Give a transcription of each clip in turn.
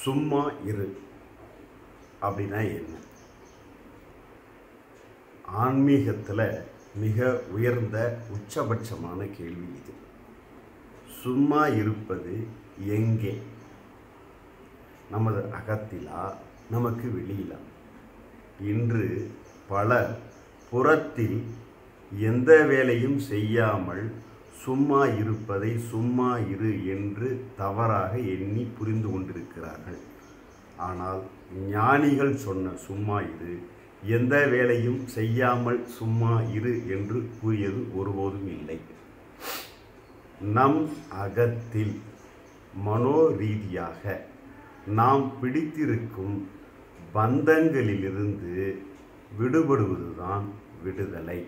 சும்மா இரு அப்படின்னா என்ன ஆன்மீகத்தில் மிக உயர்ந்த உச்சபட்சமான கேள்வி இது சும்மா இருப்பது எங்கே நமது அகத்திலா நமக்கு வெளியிலா இன்று பலர் புறத்தில் எந்த வேலையும் செய்யாமல் சும்மா இருப்பதை சும்மா இரு என்று தவறாக எண்ணி புரிந்து கொண்டிருக்கிறார்கள் ஆனால் ஞானிகள் சொன்ன சும்மா இரு எந்த வேலையும் செய்யாமல் சும்மா இரு என்று கூறியது ஒருபோதும் இல்லை நம் அகத்தில் மனோரீதியாக நாம் பிடித்திருக்கும் பந்தங்களிலிருந்து விடுபடுவதுதான் விடுதலை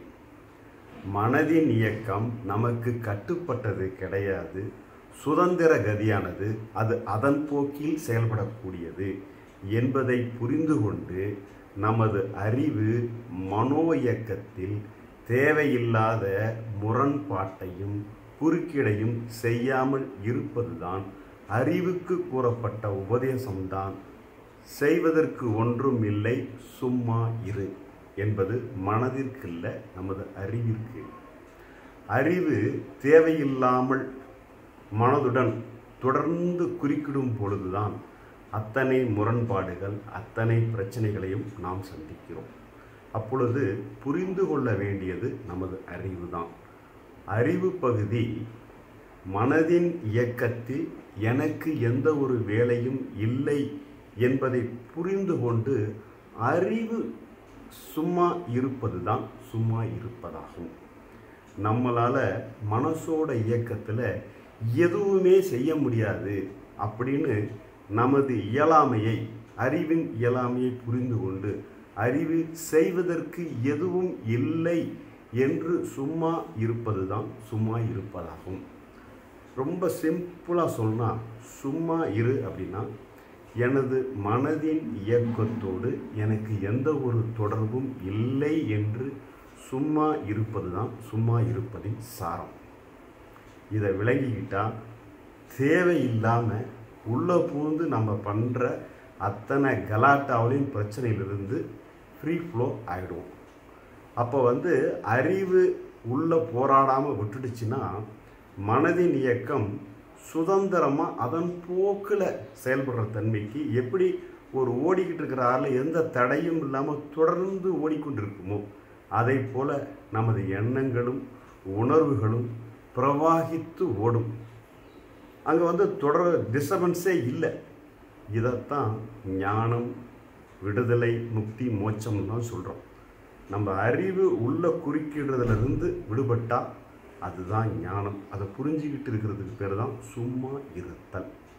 மனதின் இயக்கம் நமக்கு கட்டுப்பட்டது கிடையாது சுதந்திர கதியானது அது அதன் போக்கில் செயல்படக்கூடியது என்பதை புரிந்து கொண்டு நமது அறிவு மனோ இயக்கத்தில் தேவையில்லாத முரண்பாட்டையும் குறுக்கீடையும் செய்யாமல் இருப்பதுதான் அறிவுக்கு கூறப்பட்ட உபதேசம்தான் செய்வதற்கு ஒன்றும் இல்லை சும்மா இரு என்பது மனதிற்கில்ல நமது அறிவிற்கு அறிவு தேவையில்லாமல் மனதுடன் தொடர்ந்து குறுக்கிடும் பொழுதுதான் அத்தனை முரண்பாடுகள் அத்தனை பிரச்சனைகளையும் நாம் சந்திக்கிறோம் அப்பொழுது புரிந்து கொள்ள வேண்டியது நமது அறிவு தான் அறிவு பகுதி மனதின் இயக்கத்தில் எனக்கு எந்த ஒரு வேலையும் இல்லை என்பதை புரிந்து கொண்டு அறிவு சும்மா இருப்பது தான் சும்மா இருப்பதாகும் நம்மளால் மனசோட இயக்கத்தில் எதுவுமே செய்ய முடியாது அப்படின்னு நமது இயலாமையை அறிவின் இயலாமையை புரிந்து கொண்டு அறிவு செய்வதற்கு எதுவும் இல்லை என்று சும்மா இருப்பது தான் சும்மா இருப்பதாகும் ரொம்ப சிம்பிளாக சொன்னால் சும்மா இரு அப்படின்னா எனது மனதின் இயக்கத்தோடு எனக்கு எந்த ஒரு தொடர்பும் இல்லை என்று சும்மா இருப்பது தான் சும்மா இருப்பதின் சாரம் இதை விளங்கிக்கிட்டால் தேவையில்லாமல் உள்ளே பூந்து நம்ம பண்ணுற அத்தனை கலாட்டாவிலையும் பிரச்சனையிலிருந்து ஃப்ரீ ஃப்ளோ ஆகிடுவோம் அப்போ வந்து அறிவு உள்ளே போராடாமல் விட்டுடுச்சுன்னா மனதின் இயக்கம் சுதந்திரமாக அதன் போக்கில் செயல்படுற தன்மைக்கு எப்படி ஒரு ஓடிக்கிட்டு இருக்கிற ஆளில் எந்த தடையும் இல்லாமல் தொடர்ந்து ஓடிக்கொண்டிருக்குமோ அதை போல் நமது எண்ணங்களும் உணர்வுகளும் பிரவாகித்து ஓடும் அங்கே வந்து தொடர் டிஸ்டர்பன்ஸே இல்லை இதைத்தான் ஞானம் விடுதலை முக்தி மோட்சம்னு தான் சொல்கிறோம் நம்ம அறிவு உள்ள குறுக்கிடுறதுலேருந்து விடுபட்டால் அதுதான் ஞானம் அதை புரிஞ்சுக்கிட்டு இருக்கிறதுக்கு பேர் தான் சும்மா இருத்தல்